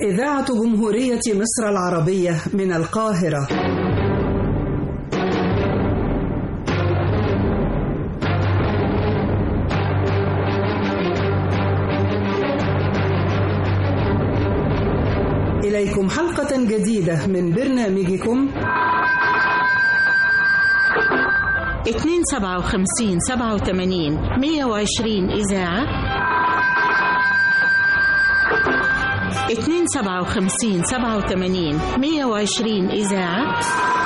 إذاعة جمهورية مصر العربية من القاهرة إليكم حلقة جديدة من برنامجكم 257 87 120 إذاعة 257 87 120 إذاعة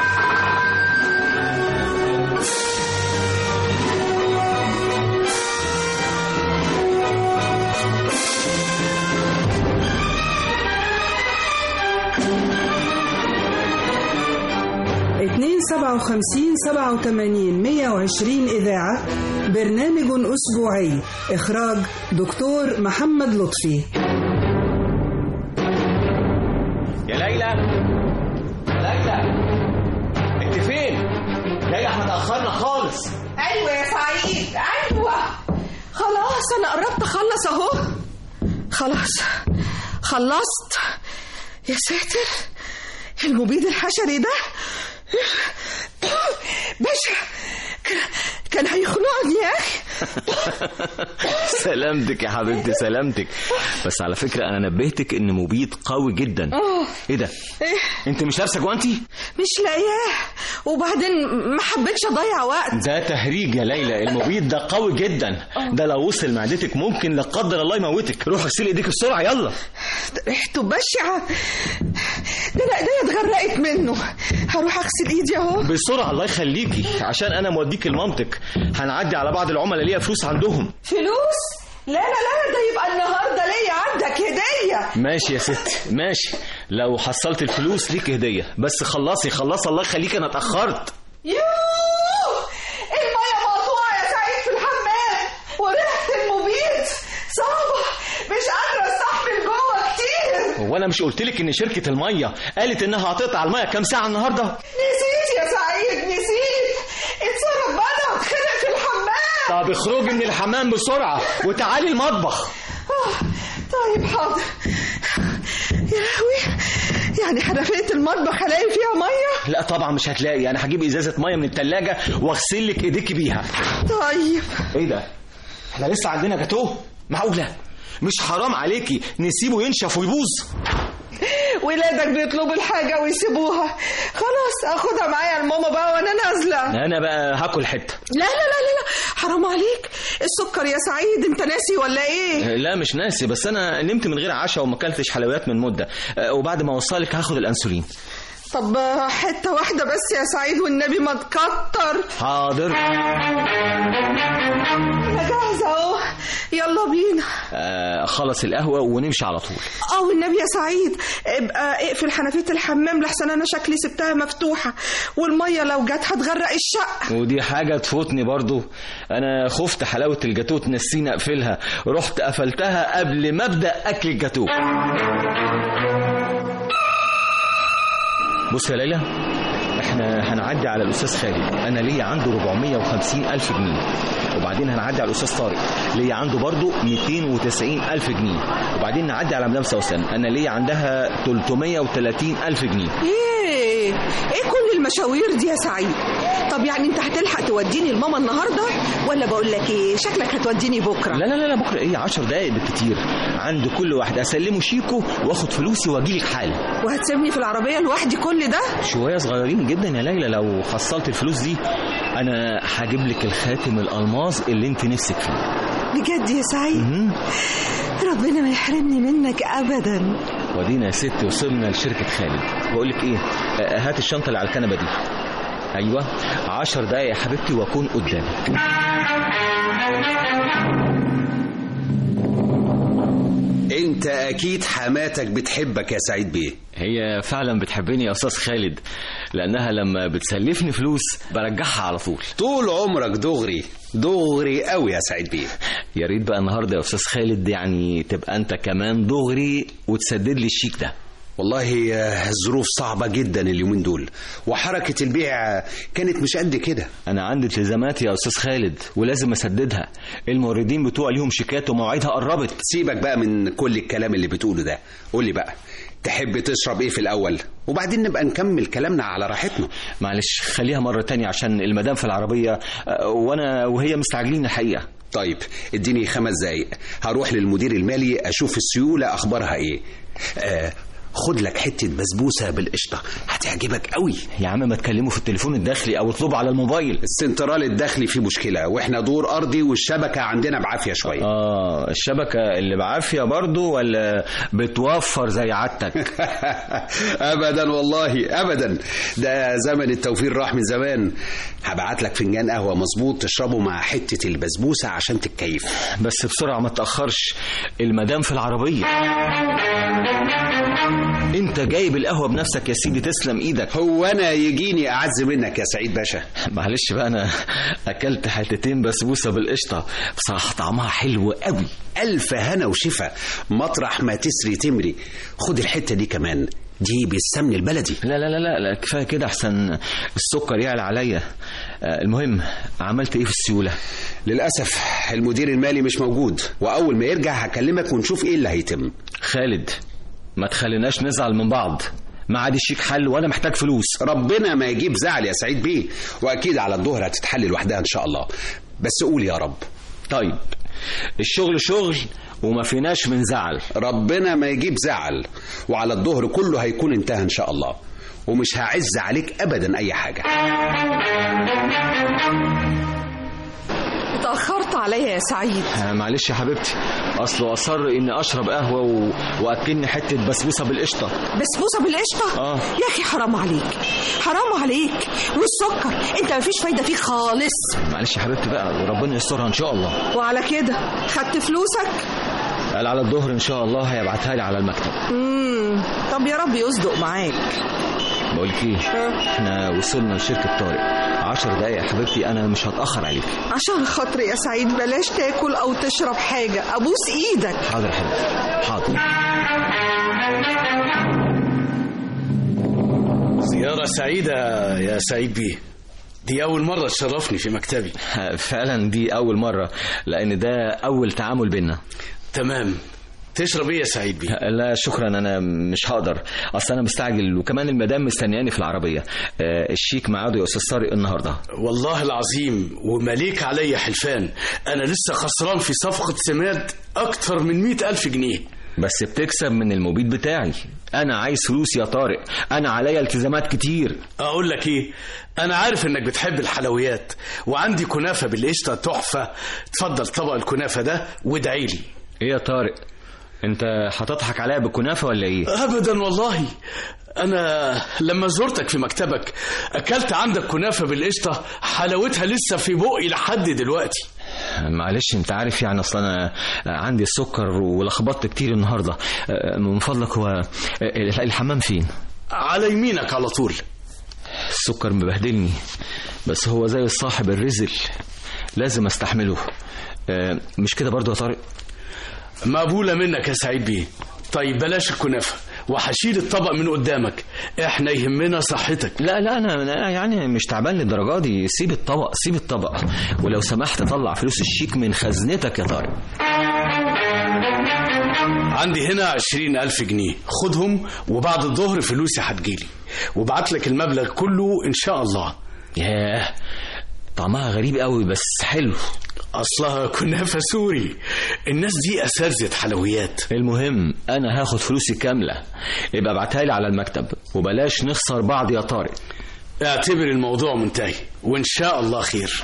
اتنين سبعة وخمسين سبعة وتمانين مية وعشرين إذاعة برنامج أسبوعي إخراج دكتور محمد لطفي يا ليلى ليلى انت فين ليلى احنا اتاخرنا خالص ايوه يا سعيد ايوه خلاص انا قربت اخلص اهو خلاص خلصت يا ساتر المبيد الحشري ده باشا كان هيخنقني يا اخي سلامتك يا حبيبتي سلامتك بس على فكره انا نبهتك ان مبيد قوي جدا ايه ده إيه؟ انت مش لابسه جوانتي مش لاقياه وبعدين ما حبيتش اضيع وقت ده تهريج يا ليلى المبيد ده قوي جدا ده لو وصل معدتك ممكن لا قدر الله يموتك روح اغسلي ايديك بسرعه يلا ريحته بشعه ده انا ايديا اتغرقت منه هروح اغسل ايدي اهو بسرعه الله يخليكي عشان انا موديك لمامتك هنعدي على بعض العملاء ليها فلوس عندهم فلوس لا لا لا ده يبقى النهارده ليا عندك هديه ماشي يا ستي ماشي لو حصلت الفلوس ليك هديه بس خلصي خلصي الله يخليك انا اتاخرت يوه الميه مقطوعه يا سعيد في الحمام وريحه المبيد صعبه مش قادره استحمل جوه كتير هو انا مش قلت لك ان شركه الميه قالت انها هتقطع الميه كام ساعه النهارده نسيت يا سعيد نسيت اتصرف بقى واتخنق في الحمام طب اخرجي من الحمام بسرعه وتعالي المطبخ آه، طيب حاضر يا لهوي يعني حنفيه المطبخ هلاقي فيها ميه لا طبعا مش هتلاقي انا هجيب ازازه ميه من التلاجة واغسل لك ايديكي بيها طيب ايه ده احنا لسه عندنا جاتوه معقوله مش حرام عليكي نسيبه ينشف ويبوظ ولادك بيطلبوا الحاجه ويسيبوها خلاص اخدها معايا لماما بقى وانا نازله انا بقى هاكل حته لا لا لا لا لا حرام عليك السكر يا سعيد انت ناسي ولا ايه لا مش ناسي بس انا نمت من غير عشاء وما اكلتش حلويات من مده أه، وبعد ما اوصلك هاخد الانسولين طب حته واحده بس يا سعيد والنبي ما تكتر حاضر انا جاهزه اهو يلا بينا آه خلص القهوه ونمشي على طول اه والنبي يا سعيد ابقى اقفل حنفيه الحمام لحسن انا شكلي سبتها مفتوحه والميه لو جت هتغرق الشقه ودي حاجة تفوتني برضو أنا خفت حلاوة الجاتو تنسيني أقفلها رحت قفلتها قبل ما أبدأ أكل الجاتو بص يا ليلى احنا هنعدي على الأستاذ خالد أنا ليا عنده 450 ألف جنيه وبعدين هنعدي على الأستاذ طارق ليا عنده برضو 290 ألف جنيه وبعدين نعدي على مدام سوسن أنا ليا عندها 330 ألف جنيه ايه ايه كل المشاوير دي يا سعيد طب يعني انت هتلحق توديني لماما النهارده ولا بقول لك ايه شكلك هتوديني بكره لا لا لا لا بكره ايه 10 دقايق بالكتير عند كل واحد اسلمه شيكو واخد فلوسي واجيلك حالا وهتسيبني في العربيه لوحدي كل ده شويه صغيرين جدا يا ليلى لو حصلت الفلوس دي انا هجيب لك الخاتم الالماس اللي انت نفسك فيه بجد يا سعيد مهم. ربنا ما يحرمني منك ابدا ودينا يا ستي وصلنا لشركه خالد بقول لك ايه آه، هات الشنطه اللي على الكنبه دي ايوه 10 دقايق يا حبيبتي واكون قدامك انت اكيد حماتك بتحبك يا سعيد بيه هي فعلا بتحبني يا استاذ خالد لانها لما بتسلفني فلوس برجعها على طول طول عمرك دغري دغري قوي يا سعيد بيه يا ريت بقى النهارده يا استاذ خالد يعني تبقى انت كمان دغري وتسدد لي الشيك ده والله آه، الظروف صعبة جدا اليومين دول وحركة البيع كانت مش قد كده انا عندي التزامات يا استاذ خالد ولازم اسددها الموردين بتوع ليهم شيكات ومواعيدها قربت سيبك بقى من كل الكلام اللي بتقوله ده قول لي بقى تحب تشرب ايه في الاول وبعدين نبقى نكمل كلامنا على راحتنا معلش خليها مرة تانية عشان المدام في العربية آه، وانا وهي مستعجلين الحقيقة طيب اديني خمس دقايق هروح للمدير المالي اشوف السيوله اخبارها ايه آه خد لك حته بسبوسه بالقشطه هتعجبك قوي يا عم ما تكلموا في التليفون الداخلي او اطلبوا على الموبايل السنترال الداخلي فيه مشكله واحنا دور ارضي والشبكه عندنا بعافيه شويه اه الشبكة اللي بعافية برضو ولا بتوفر زي عادتك ابدا والله ابدا ده زمن التوفير راح من زمان هبعت لك فنجان قهوه مظبوط تشربه مع حته البسبوسه عشان تتكيف بس بسرعة ما تأخرش المدام في العربية انت جايب القهوة بنفسك يا سيدي تسلم ايدك هو انا يجيني اعز منك يا سعيد باشا معلش بقى انا اكلت حتتين بسبوسة بالقشطة بصراحة طعمها حلو قوي الف هنا وشفا مطرح ما تسري تمري خد الحته دي كمان دي بالسمن البلدي لا لا لا لا, لا كفايه كده احسن السكر يعلى عليا آه، المهم عملت ايه في السيوله للاسف المدير المالي مش موجود واول ما يرجع هكلمك ونشوف ايه اللي هيتم خالد ما تخليناش نزعل من بعض ما عاد الشيك حل وانا محتاج فلوس ربنا ما يجيب زعل يا سعيد بيه واكيد على الظهر هتتحل لوحدها ان شاء الله بس قول يا رب طيب الشغل شغل وما فيناش من زعل ربنا ما يجيب زعل وعلى الظهر كله هيكون انتهى ان شاء الله ومش هعز عليك ابدا اي حاجه اتأخرت عليا يا سعيد آه، معلش يا حبيبتي اصله اصر اني اشرب قهوه و... واكلني حته بسبوسه بالقشطه بسبوسة بالقشطة آه. يا أخي حرام عليك حرام عليك والسكر أنت مفيش فايدة فيه خالص معلش يا حبيبتي بقى وربنا يسترها ان شاء الله وعلى كده خدت فلوسك قال على الظهر ان شاء الله هيبعتها لي على المكتب مم. طب يا رب يصدق معاك بقول لك ايه احنا وصلنا لشركه طارق عشر دقايق يا حبيبتي انا مش هتاخر عليك عشان خاطري يا سعيد بلاش تاكل أو تشرب حاجة أبوس إيدك حاضر يا حبيبتي حاضر زيارة سعيدة يا سعيد بيه دي أول مرة تشرفني في مكتبي فعلا دي اول مره لان ده اول تعامل بينا تمام تشرب ايه يا سعيد بيه لا شكرا انا مش هقدر اصل انا مستعجل وكمان المدام مستنياني في العربيه آه، الشيك ميعاده يا استاذ طارق النهارده والله العظيم ومليك عليا حلفان أنا لسه خسران في صفقة سماد أكتر من مئة ألف جنيه بس بتكسب من المبيد بتاعي انا عايز فلوس يا طارق انا عليا التزامات كتير أقول لك إيه أنا عارف إنك بتحب الحلويات وعندي كنافة بالقشطة تحفة تفضل طبق الكنافة ده وادعي لي ايه يا طارق انت هتضحك عليا بالكنافه ولا ايه ابدا والله انا لما زرتك في مكتبك اكلت عندك كنافه بالقشطه حلاوتها لسه في بقي لحد دلوقتي معلش انت عارف يعني اصل انا عندي السكر ولخبطت كتير النهارده آه، من فضلك هو آه، الحمام فين على يمينك على طول السكر مبهدلني بس هو زي الصاحب الرزل لازم استحمله آه، مش كده برضو يا طارق مقبوله منك يا سعيد بيه طيب بلاش الكنافه وهشيل الطبق من قدامك احنا يهمنا صحتك لا لا انا أنا يعني مش تعبان للدرجه دي سيب الطبق سيب الطبق ولو سمحت طلع فلوس الشيك من خزنتك يا طارق عندي هنا عشرين ألف جنيه خدهم وبعد الظهر فلوسي هتجيلي وابعت لك المبلغ كله إن شاء الله ياه طعمها غريب قوي بس حلو أصلها كنافة سوري الناس دي أساتذة حلويات المهم انا هاخد فلوسي كامله يبقى ابعتها لي على المكتب وبلاش نخسر بعض يا طارق اعتبر الموضوع منتهي وإن شاء الله خير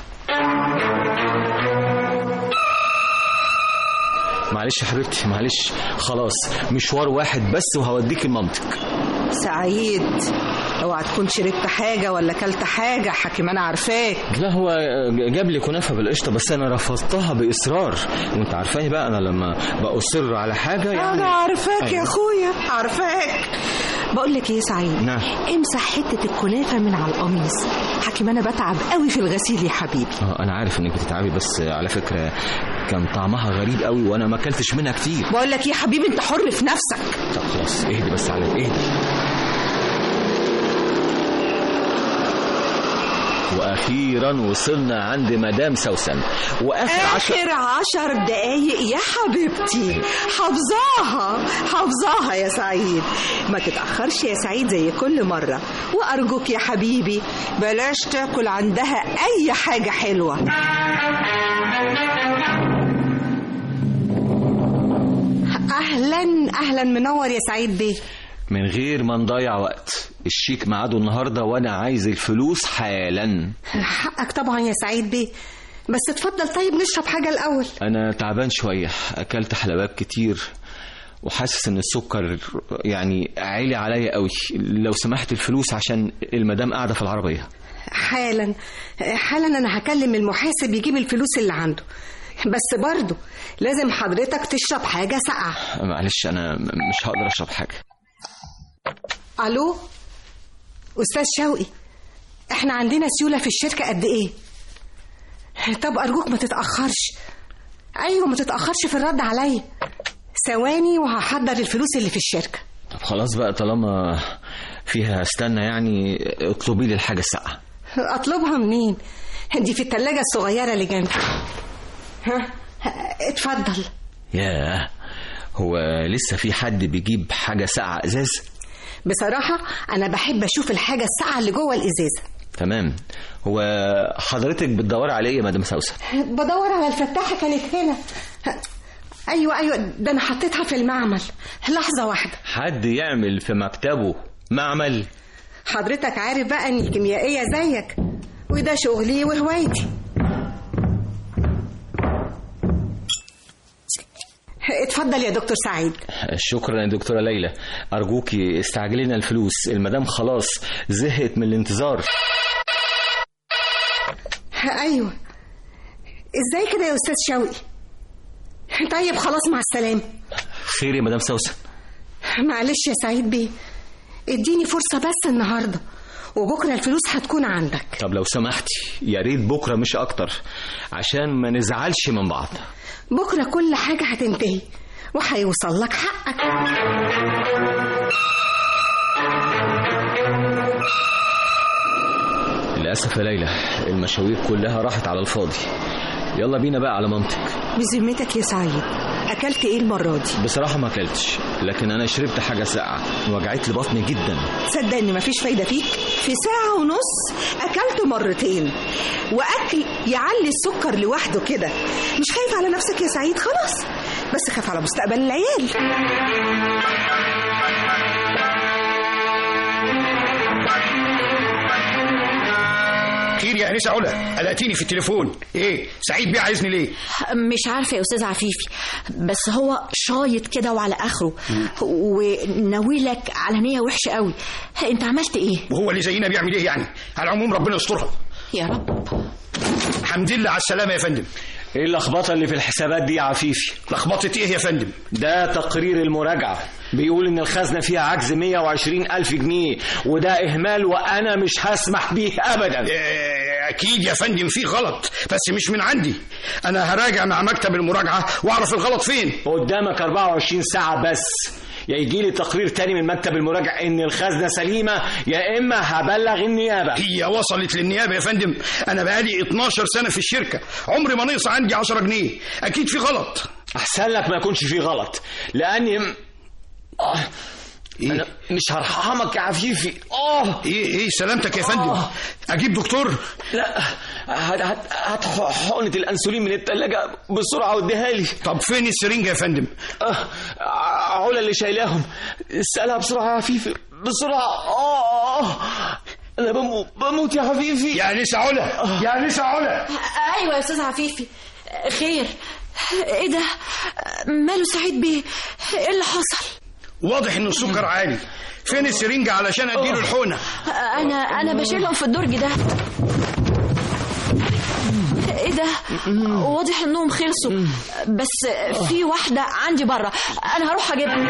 معلش يا حبيبتي معلش خلاص مشوار واحد بس وهوديك المنطق سعيد اوعى تكون شربت حاجة ولا كلت حاجة حكيم أنا عارفاك لا هو جاب لي كنافه بالقشطه بس انا رفضتها باصرار وانت عارفاني بقى انا لما باصر على حاجه يعني أنا عارفاك يا أيوة. أخويا عارفاك بقول لك ايه يا سعيد نعم. امسح حته الكنافه من على القميص حكيم انا بتعب قوي في الغسيل يا حبيبي اه انا عارف انك بتتعبي بس على فكره كان طعمها غريب قوي وانا ما اكلتش منها كتير بقول لك ايه يا حبيبي انت حر في نفسك طب خلاص اهدي بس عليا اهدي واخيرا وصلنا عند مدام سوسن واخر عشر آخر عشر دقايق يا حبيبتي حافظاها حافظاها يا سعيد ما تتأخرش يا سعيد زي كل مرة وأرجوك يا حبيبي بلاش تاكل عندها أي حاجة حلوة أهلا أهلا منور يا سعيد بيه من غير ما نضيع وقت الشيك ميعاده النهارده وانا عايز الفلوس حالا حقك طبعا يا سعيد بيه بس اتفضل طيب نشرب حاجة الأول انا تعبان شويه اكلت حلويات كتير وحاسس ان السكر يعني عالي عليا قوي لو سمحت الفلوس عشان المدام قاعده في العربيه حالا حالا انا هكلم المحاسب يجيب الفلوس اللي عنده بس برضه لازم حضرتك تشرب حاجة ساقعة معلش انا م- مش هقدر اشرب حاجه ألو أستاذ شوقي احنا عندنا سيولة في الشركة قد ايه طب أرجوك ما تتأخرش أيوة ما تتأخرش في الرد عليا ثواني وهحضر الفلوس اللي في الشركة طب خلاص بقى طالما فيها استنى يعني اطلبي لي الحاجه الساقعه أطلبها منين دي في التلاجة الصغيرة اللي جنبي ها اتفضل ياه هو لسه في حد بيجيب حاجه ساقعه ازاز بصراحة أنا بحب أشوف الحاجة الساقعة اللي جوه الإزازة تمام هو حضرتك بتدوري على ايه يا مدام سوسن بدور على الفتاحة كانت هنا أيوة أيوة ده أنا حطيتها في المعمل لحظة واحدة حد يعمل في مكتبه معمل حضرتك عارف بقى إني كيميائية زيك وده شغلي وهوايتي اتفضل يا دكتور سعيد شكرا يا دكتورة ليلى أرجوكي استعجلي لنا الفلوس المدام خلاص زهقت من الانتظار أيوة إزاي كده يا أستاذ شوقي طيب خلاص مع السلامة خير يا مدام سوسن معلش يا سعيد بيه اديني فرصة بس النهاردة وبكرة الفلوس هتكون عندك طب لو سمحتي يا ريت بكرة مش أكتر عشان ما نزعلش من بعض بكرة كل حاجة هتنتهي وهيوصل لك حقك للأسف يا ليلى المشاوير كلها راحت على الفاضي يلا بينا بقى على مامتك بذمتك يا سعيد أكلت إيه المرة دي؟ بصراحة ما أكلتش لكن أنا شربت حاجة ساقعة وجعت لي بطني جدا تصدق إن مفيش فايدة فيك؟ في ساعة ونص أكلت مرتين وأكل يعلي السكر لوحده كده مش خايف على نفسك يا سعيد خلاص بس خاف على مستقبل العيال خير يا انسه علا قلقتيني في التليفون ايه سعيد بيه عايزني ليه مش عارفة يا أستاذ عفيفي بس هو شايط كده وعلى آخره وناويلك على نية وحشة قوي أنت عملت إيه؟ وهو اللي زينا بيعمل ايه يعني على العموم ربنا يسترها يا رب الحمد لله على السلامه يا فندم إيه اللخبطة اللي في الحسابات دي يا عفيفي لخبطه ايه يا فندم ده تقرير المراجعة بيقول إن الخزنة فيها عجز 120 ألف جنيه وده إهمال وأنا مش هسمح بيه أبدا إيه، اكيد يا فندم في غلط بس مش من عندي انا هراجع مع مكتب المراجعه واعرف الغلط فين قدامك 24 ساعة بس يا يجي لي تقرير تاني من مكتب المراجع ان الخزنة سليمة يا اما هبلغ النيابة هي وصلت للنيابه يا فندم انا بقالي 12 سنه في الشركه عمري ما نقص عندي 10 جنيه اكيد في غلط احسن لك ما يكونش فيه غلط لاني آه. انا مش هرحمك يا عفيفي اه ايه ايه سلامتك يا فندم اجيب دكتور لا هات هات هات حقنة الانسولين من التلاجة بسرعة واديها لي طب فين السرنجه يا فندم آه. علا اللي شايلاهم اسألها بسرعة يا عفيفي بسرعة اه آه. انا بموت بموت يا حبيبي يا انسه علا يا انسه علا أيوة يا أستاذ عفيفي خير إيه ده؟ ماله سعيد بيه؟ إيه اللي حصل؟ واضح ان السكر عالي فين السرنجه علشان اديله الحقنه أنا أنا بشيلهم في الدرج ده ايه ده واضح انهم خلصوا بس في واحده عندي بره انا هروح اجيبها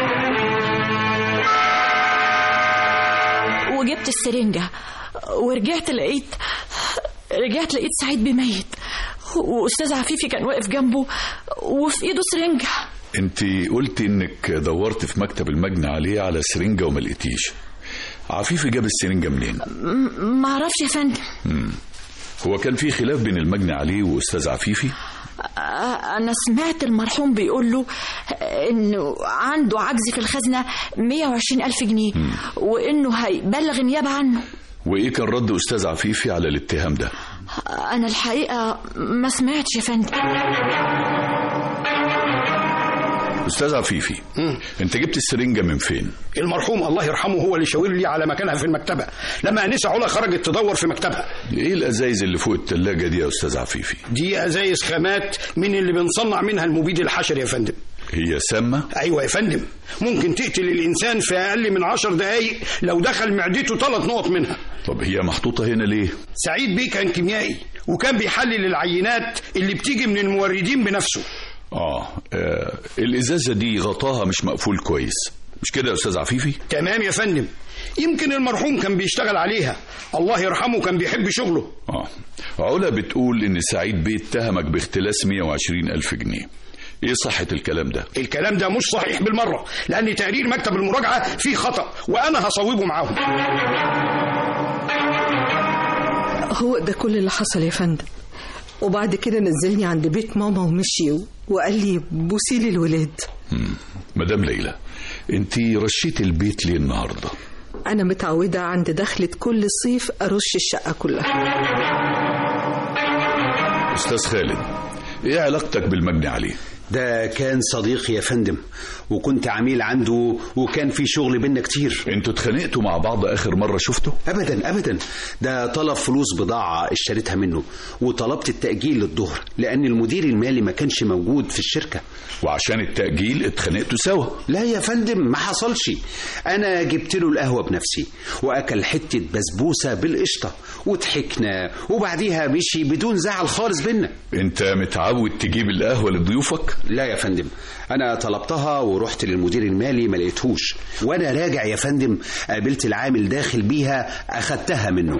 وجبت السرنجه ورجعت لقيت رجعت لقيت سعيد بميت واستاذ عفيفي كان واقف جنبه وفي ايده سرنجه انت قلتي انك دورت في مكتب المجني عليه على سرنجة وما لقيتيش عفيفي جاب السرنجة منين ما اعرفش يا فندم هو كان في خلاف بين المجني عليه واستاذ عفيفي أنا سمعت المرحوم بيقول له إنه عنده عجز في الخزنة 120 ألف جنيه وإنه هيبلغ النيابة عنه وايه كان رد استاذ عفيفي على الاتهام ده أنا الحقيقة ما سمعتش يا فندم استاذ عفيفي انت جبت السرنجه من فين المرحوم الله يرحمه هو اللي شاور لي على مكانها في المكتبه لما انسه علا خرجت تدور في مكتبها ايه الازايز اللي فوق التلاجة دي يا استاذ عفيفي دي ازايز خامات من اللي بنصنع منها المبيد الحشري يا فندم هي سامه ايوه يا فندم ممكن تقتل الانسان في اقل من عشر دقايق لو دخل معدته ثلاث نقط منها طب هي محطوطه هنا ليه سعيد بيه كان كيميائي وكان بيحلل العينات اللي بتيجي من الموردين بنفسه آه. اه الازازه دي غطاها مش مقفول كويس مش كده يا استاذ عفيفي تمام يا فندم يمكن المرحوم كان بيشتغل عليها الله يرحمه كان بيحب شغله اه علا بتقول ان سعيد بيه اتهمك باختلاس 120 الف جنيه ايه صحة الكلام ده الكلام ده مش صحيح بالمرة لأن تقرير مكتب المراجعة فيه خطأ وأنا هصوبه معاهم هو ده كل اللي حصل يا فندم وبعد كده نزلني عند بيت ماما ومشي وقال لي بوسي لي الولاد مدام ليلى انت رشيت البيت ليه النهارده انا متعوده عند دخلة كل صيف ارش الشقه كلها استاذ خالد ايه علاقتك بالمجني عليه ده كان صديقي يا فندم وكنت عميل عنده وكان في شغل بينا كتير انتوا اتخانقتوا مع بعض اخر مره شفته ابدا ابدا ده طلب فلوس بضاعه اشتريتها منه وطلبت التاجيل للظهر لان المدير المالي ما كانش موجود في الشركه وعشان التاجيل اتخانقتوا سوا لا يا فندم ما حصلش انا جبت له القهوه بنفسي واكل حته بسبوسه بالقشطه وضحكنا وبعديها مشي بدون زعل خالص بينا انت متعود تجيب القهوه لضيوفك لا يا فندم انا طلبتها ورحت للمدير المالي ما لقيتهوش وانا راجع يا فندم قابلت العامل داخل بيها اخدتها منه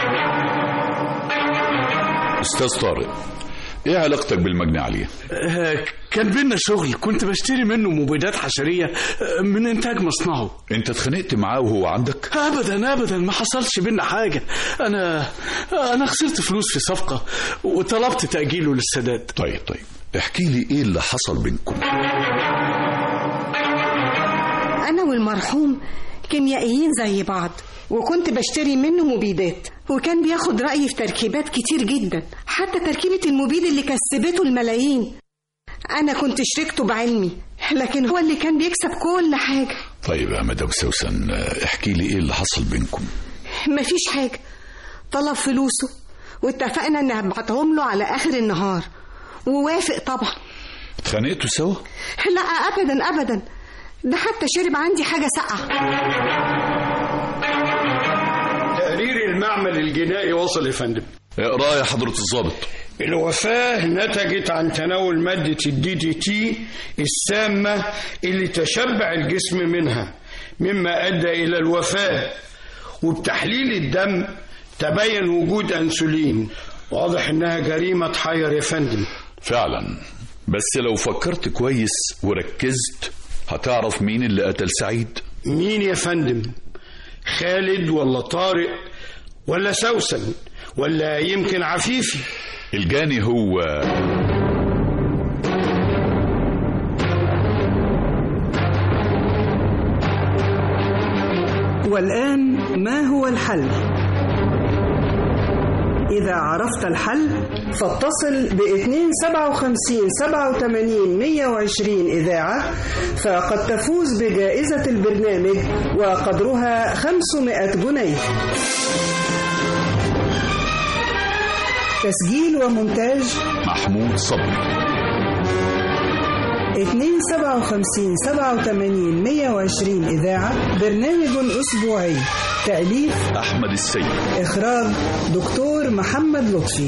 استاذ طارق ايه علاقتك بالمجني عليه آه، كان بينا شغل كنت بشتري منه مبيدات حشرية آه، من إنتاج مصنعه انت اتخانقت معاه وهو عندك ابدا ابدا ما حصلش بينا حاجه انا انا خسرت فلوس في صفقه وطلبت تاجيله للسداد طيب طيب احكي لي ايه اللي حصل بينكم انا والمرحوم كيميائيين زي بعض وكنت بشتري منه مبيدات وكان بياخد رأيي في تركيبات كتير جدا حتى تركيبة المبيد اللي كسبته الملايين أنا كنت شركته بعلمي لكن هو اللي كان بيكسب كل حاجة طيب يا مدام سوسن احكي لي ايه اللي حصل بينكم مفيش حاجة طلب فلوسه واتفقنا ان هبعتهم له على آخر النهار ووافق طبعا اتخانقتوا سوا لا أبدا أبدا ده حتى شرب عندي حاجة ساقعة تقرير المعمل الجنائي وصل يا فندم اقرا يا حضرة الضابط الوفاة نتجت عن تناول مادة الدي دي تي السامة اللي تشبع الجسم منها مما أدى إلى الوفاة وبتحليل الدم تبين وجود أنسولين واضح إنها جريمة حير يا فندم فعلا بس لو فكرت كويس وركزت هتعرف مين اللي قتل سعيد مين يا فندم خالد ولا طارق ولا سوسن ولا يمكن عفيفي الجاني هو والآن ما هو الحل؟ إذا عرفت الحل فاتصل ب 257 87 120 إذاعة فقد تفوز بجائزة البرنامج وقدرها 500 جنيه تسجيل ومونتاج محمود صبري 257 87 120 إذاعة برنامج أسبوعي تأليف احمد السيد إخراج دكتور محمد لطفي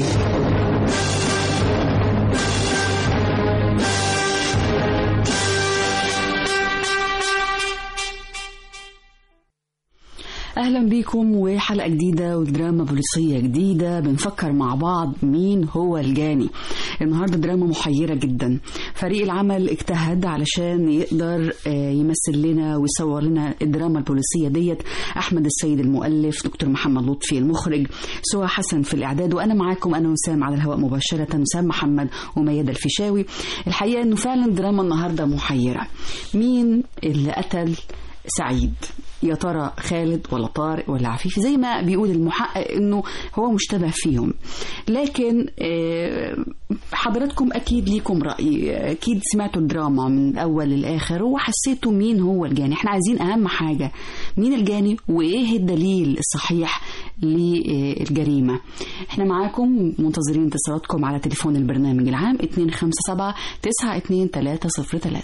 اهلا بيكم وحلقه جديده ودراما بوليسيه جديده بنفكر مع بعض مين هو الجاني النهارده دراما محيره جدا فريق العمل اجتهد علشان يقدر آه، يمثل لنا ويصور لنا الدراما البوليسيه ديت احمد السيد المؤلف دكتور محمد لطفي المخرج سوى حسن في الاعداد وانا معاكم انا وسام على الهواء مباشره وسام محمد وميادة الفيشاوي الحقيقه انه فعلا دراما النهارده محيره مين اللي قتل سعيد يا ترى خالد ولا طارق ولا عفيفي زي ما بيقول المحقق انه هو مشتبه فيهم لكن آه، حضراتكم اكيد ليكم راي اكيد سمعتوا الدراما من الاول للاخر وحسيتوا مين هو الجاني احنا عايزين اهم حاجه مين الجاني وايه الدليل الصحيح للجريمه احنا معاكم منتظرين اتصالاتكم على تليفون البرنامج العام 257 92303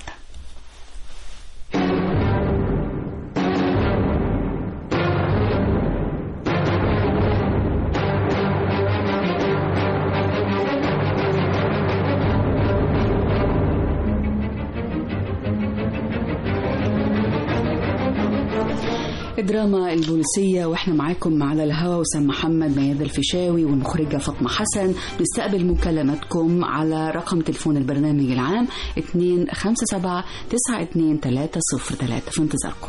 الدراما البوليسية واحنا معاكم على الهوا وسام محمد ميادة الفيشاوي والمخرجة فاطمة حسن نستقبل مكالماتكم على رقم تليفون البرنامج العام 257 92303 في انتظاركم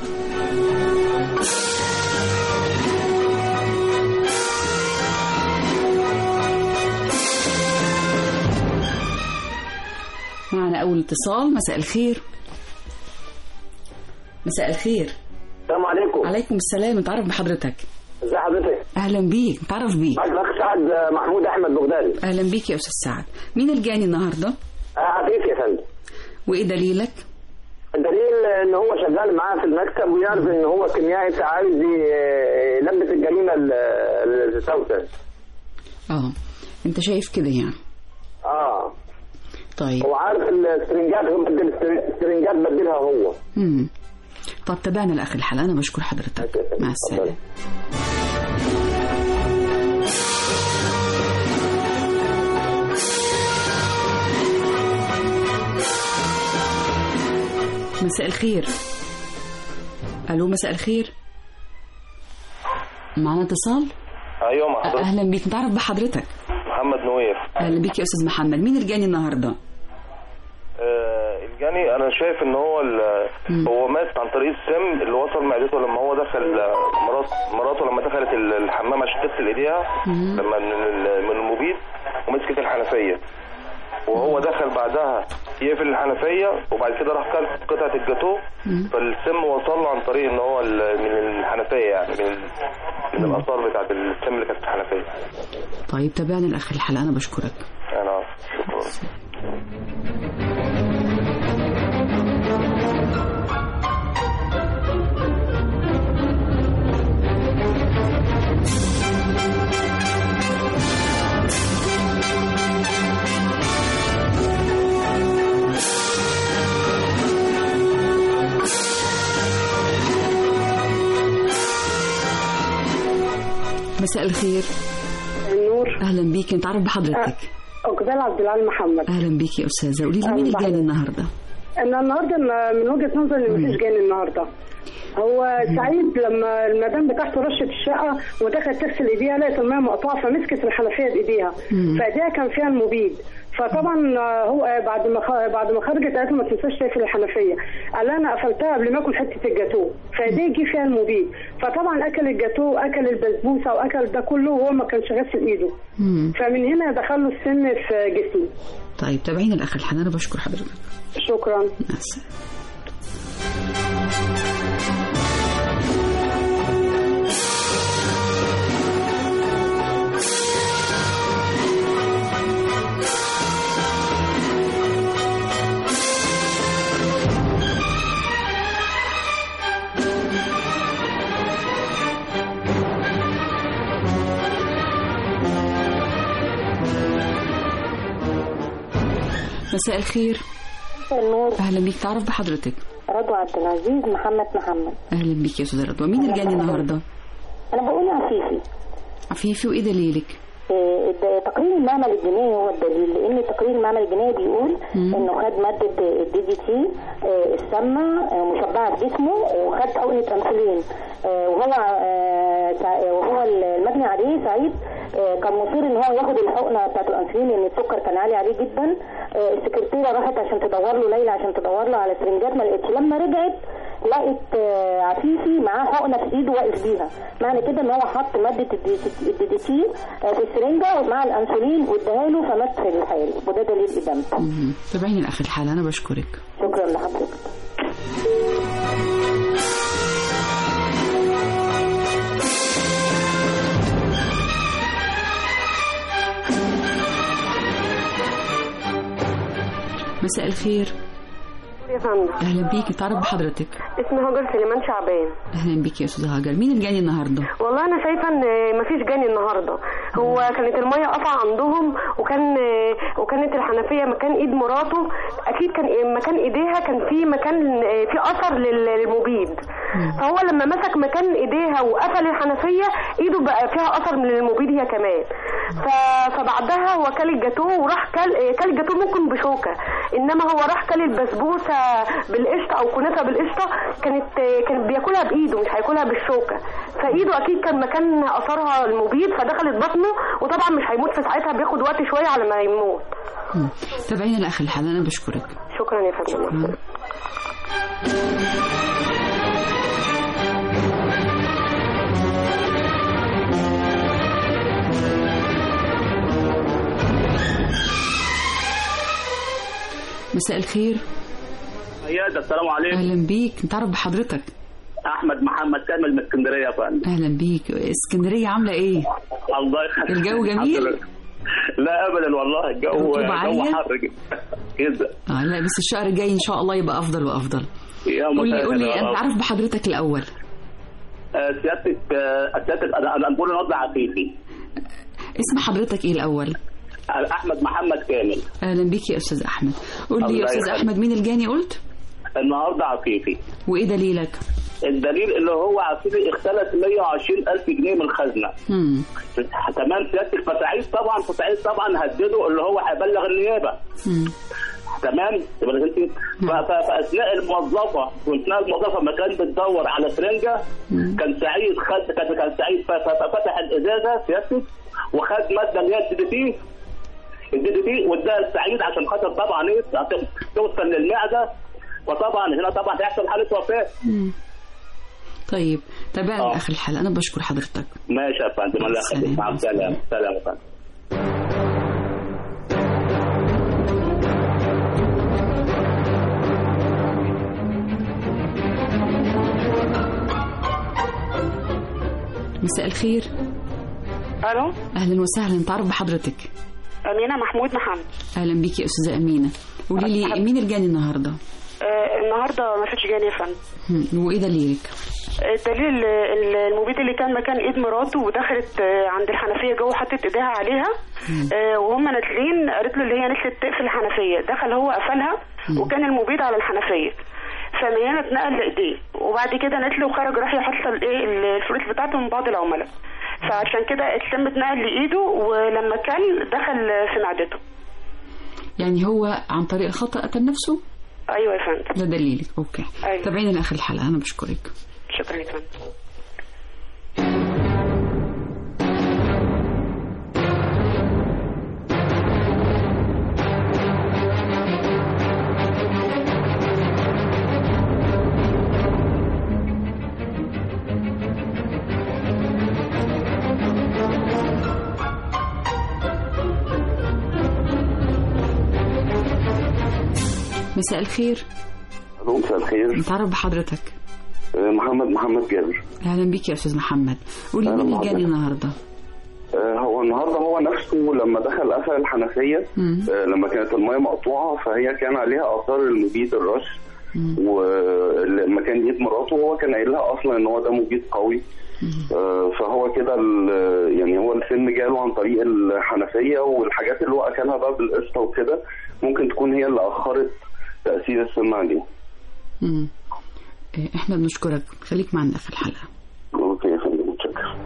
معنا أول اتصال مساء الخير مساء الخير السلام عليكم عليكم السلام نتعرف بحضرتك ازي حضرتك اهلا بيك نتعرف بيك معك الاخ سعد محمود احمد بغدادي اهلا بيك يا استاذ سعد مين الجاني النهارده آه، عفيف يا فندم وايه دليلك الدليل ان هو شغال معاه في المكتب ويعرف ان هو كيميائي عايز ي- يلبس الجريمه ل- لسوسن اه انت شايف كده يعني اه طيب هو عارف السرنجات هو بدل السرنجات بدلها هو امم طب تابعنا لاخر الحلقه انا بشكر حضرتك مع السلامه مساء الخير الو مساء الخير معنا اتصال ايوه مع حضرتك اهلا بيك نتعرف بحضرتك محمد نوير اهلا بيك يا استاذ محمد مين الجاني النهارده آه الجاني انا شايف ان هو ال- هو مات عن طريق السم اللي وصل معدته لما هو دخل آه، مرات مراته لما دخلت ال- الحمام عشان تغسل ايديها مم. لما من ال- من المبيد ومسكت الحنفيه وهو دخل بعدها يقفل الحنفيه وبعد كده راح كل قطعه الجاتوه فالسم وصل له عن طريق ان هو ال- من الحنفيه يعني من ال- من الاثار بتاعت السم اللي كانت في الحنفيه طيب تابعنا لاخر الحلقه انا بشكرك انا شكرا مساء الخير النور اهلا بيك نتعرف بحضرتك اقبال عبد العال محمد اهلا بيك يا استاذه قولي لي مين أهلا الجاني النهارده انا النهارده م- من وجهه نظري ان مفيش جاني النهارده هو سعيد لما المدام بتاعته رشت الشقه ودخلت تغسل ايديها لقت الماء مقطوعه فمسكت الحنفيه بايديها مم. فايديها كان فيها المبيد فطبعا آه، هو آه، بعد ما خ- بعد ما خرجت قالت له ما تنساش تقفل الحنفيه قال لها انا قفلتها قبل ما اكل حته الجاتوه فايديه جه فيها المبيد فطبعا اكل الجاتوه اكل البسبوسه واكل ده كله وهو ما كانش غسل ايده مم. فمن هنا دخل له السم في جسمه طيب تابعينا لاخر الحلقه انا بشكر حضرتك شكرا مع السلامه مساء الخير النور اهلا بيك تعرف بحضرتك رضوى عبد العزيز محمد محمد اهلا بيك يا استاذه رضوى مين الجاني النهارده انا بقول عفيفي عفيفي وايه دليلك إيه، الد- تقرير المعمل الجنائي هو الدليل لان تقرير المعمل الجنائي بيقول مم. انه خد ماده الدي دي تي السامه آه، مشبعه في جسمه وخد حقنه انسولين آه، وهو آه، سع- وهو المجني عليه سعيد آه، كان مصر ان هو ياخد الحقنه بتاعت الانسولين لان السكر كان عالي عليه جدا آه، السكرتيره راحت عشان تدور له ليلى عشان تدور له على سرنجات ما لقيتش لما رجعت لقت آه، عفيفي معاه حقنه في ايده واقف بيها معنى كده ان هو حط ماده الدي دي تي في السرنجه مع الانسولين واداها له فمات في الحال وده دليل ادامته مم. تابعيني الاخر الحلقه انا بشكرك شكرا لحضرتك مساء الخير يا فندم اهلا بيكي تعرف بحضرتك اسمي هاجر سليمان شعبان اهلا بيكي يا استاذه هاجر مين اللي جاني النهارده والله انا شايفه ان مفيش جاني النهارده هو كانت الميه قطع عندهم وكان وكانت الحنفيه مكان ايد مراته اكيد كان مكان ايديها كان في مكان في اثر لل- للمبيد فهو لما مسك مكان ايديها وقفل الحنفيه ايده بقى فيها اثر من المبيد هي كمان ف... فبعدها هو كل الجاتوه وراح كل كل الجاتوه ممكن بشوكه انما هو راح كل البسبوسه بالقشطه او كنافه بالقشطه كانت كان بياكلها بايده مش هياكلها بالشوكه فايده اكيد كان مكان اثرها المبيد فدخلت بطنه وطبعا مش هيموت في ساعتها بياخد وقت شويه على ما يموت مم. تابعيني الاخر الحلقه انا بشكرك شكرا يا فندم مم. مساء الخير عيادة السلام عليكم اهلا بيك نتعرف بحضرتك احمد محمد كامل من اسكندريه يا فندم اهلا بيك اسكندريه عامله ايه الله يخليك الجو جميل؟ الحمد لله. لا ابدا والله الجو رطوبة جو عالية؟ حر جدا جدا اه لا بس الشهر الجاي ان شاء الله يبقى افضل وافضل يا قولي مساء قولي الخير. انت عارف بحضرتك الاول آه، سيادتك آه، سيادتك انا أنا بقول نضع عفيفي اسم حضرتك ايه الاول آه، احمد محمد كامل اهلا بيك يا استاذ احمد قول لي يا الله استاذ يخليك. احمد مين الجاني قلت النهارده عفيفي وايه دليلك الدليل اللي هو عفيفي اختلس 120 الف جنيه من الخزنه مم. تمام سيادتك فسعيد طبعا فسعيد طبعا هدده اللي هو هيبلغ النيابه مم. تمام يبقى انت ف- ف- فاثناء الموظفه واثناء الموظفه ما كانت بتدور على سرنجه كان سعيد خد كان كان سعيد ف- ف- فتح الازازه سيادتك وخد ماده اللي هي الدي دي تي الدي دي تي واداها لسعيد عشان خاطر طبعا ايه عشان توصل للمعده وطبعا هنا طبعا هيحصل حاله وفاه مم. طيب تابعني لاخر الحلقه انا بشكر حضرتك ماشي يا فندم الله يخليك مع السلامه سلام يا فندم مساء الخير الو اهلا وسهلا تعرف بحضرتك امينه محمود محمد اهلا بيكي يا استاذه امينه قولي لي مين الجاني النهارده آه النهارده ما فيش جاني يا فندم مم. وايه دليلك الدليل ال- المبيد اللي كان مكان ايد مراته ودخلت آه، عند الحنفيه جوه حطت ايديها عليها آه، وهم نازلين قالت له اللي هي نزلت تقفل الحنفيه دخل هو قفلها وكان المبيد على الحنفيه فمن هنا اتنقل لايديه وبعد كده نزل وخرج راح يحصل ايه الفلوس بتاعته من بعض العملاء فعشان كده السم اتنقل لايده ولما كل دخل في معدته يعني هو عن طريق الخطا قتل نفسه ايوه يا فندم ده دليلك اوكي أيوة. تابعيني لاخر الحلقه انا بشكرك شكرا يا فندم مساء الخير الو مساء الخير نتعرف بحضرتك آه، محمد محمد جابر اهلا بيك يا استاذ محمد قولي أهلا مين بحضرتك. الجاني النهارده آه، هو النهارده هو نفسه لما دخل قفل الحنفيه مم. آه، لما كانت الميه مقطوعه فهي كان عليها اثار المبيد الرش ولما كان ايد مراته هو كان قايل لها اصلا ان هو ده مبيد قوي آه، فهو كده ال- يعني هو السم جاله عن طريق الحنفيه والحاجات اللي هو اكلها بقى بالقشطه وكده ممكن تكون هي اللي اخرت تاثير السم عليه مم. إيه، احنا بنشكرك خليك معنا في الحلقه اوكي يا فندم متشكر